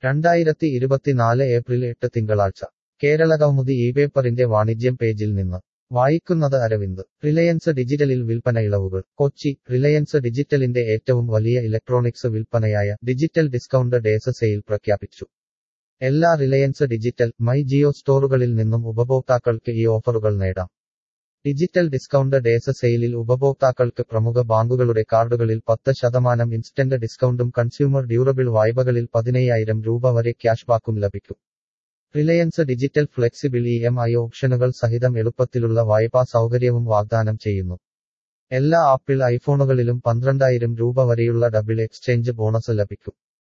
രണ്ടായിരത്തി ഇരുപത്തിനാല് ഏപ്രിൽ എട്ട് തിങ്കളാഴ്ച കേരളകൗമുദി ഈ പേപ്പറിന്റെ വാണിജ്യം പേജിൽ നിന്ന് വായിക്കുന്നത് അരവിന്ദ് റിലയൻസ് ഡിജിറ്റലിൽ വിൽപ്പന ഇളവുകൾ കൊച്ചി റിലയൻസ് ഡിജിറ്റലിന്റെ ഏറ്റവും വലിയ ഇലക്ട്രോണിക്സ് വിൽപ്പനയായ ഡിജിറ്റൽ ഡിസ്കൗണ്ട് ഡേസ് സെയിൽ പ്രഖ്യാപിച്ചു എല്ലാ റിലയൻസ് ഡിജിറ്റൽ മൈ ജിയോ സ്റ്റോറുകളിൽ നിന്നും ഉപഭോക്താക്കൾക്ക് ഈ ഓഫറുകൾ നേടാം ഡിജിറ്റൽ ഡിസ്കൗണ്ട് ഡേസ് സെയിലിൽ ഉപഭോക്താക്കൾക്ക് പ്രമുഖ ബാങ്കുകളുടെ കാർഡുകളിൽ പത്ത് ശതമാനം ഇൻസ്റ്റന്റ് ഡിസ്കൗണ്ടും കൺസ്യൂമർ ഡ്യൂറബിൾ വായ്പകളിൽ പതിനയ്യായിരം രൂപ വരെ ക്യാഷ്ബാക്കും ലഭിക്കും Reliance digital flexible E M I ഓപ്ഷനുകൾ സഹിതം എളുപ്പത്തിലുള്ള വായ്പാ സൗകര്യവും വാഗ്ദാനം ചെയ്യുന്നു എല്ലാ ആപ്പിൾ ഐഫോണുകളിലും പന്ത്രണ്ടായിരം രൂപ വരെയുള്ള ഡബിൾ എക്സ്ചേഞ്ച് ബോണസ് ലഭിക്കും